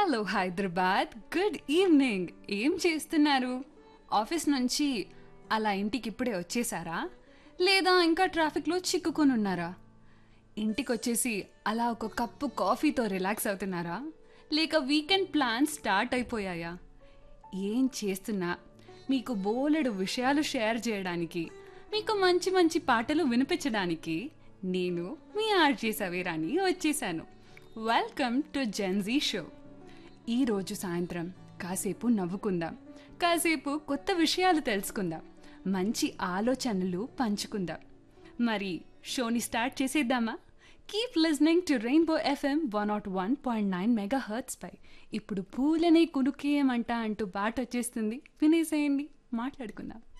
hello Hyderabad good evening ఏం చేస్తున్నారు office నుంచి అలా ఇంటికి ఇప్పుడే వచ్చేసారా లేదా ఇంకా ట్రాఫిక్లో చిక్కుకొని ఉన్నారా ఇంటికి వచ్చేసి అలా ఒక కప్పు కాఫీతో రిలాక్స్ అవుతున్నారా లేక వీకెండ్ ప్లాన్ స్టార్ట్ అయిపోయాయా ఏం చేస్తున్నా మీకు బోలెడు విషయాలు షేర్ చేయడానికి మీకు మంచి మంచి పాటలు వినిపించడానికి నేను మీ ఆర్జే సవేరాని వచ్చేసాను వెల్కమ్ టు జెన్జీ షో ఈరోజు సాయంత్రం కాసేపు నవ్వుకుందాం కాసేపు కొత్త విషయాలు తెలుసుకుందాం మంచి ఆలోచనలు పంచుకుందాం మరి షోని స్టార్ట్ చేసేద్దామా keep listening to Rainbow FM one naught one point nine megahertz పై ఇప్పుడు పూలనే కునుకేయమంట అంటూ పాట వచ్చేస్తుంది వినేసేయండి మాట్లాడుకుందాం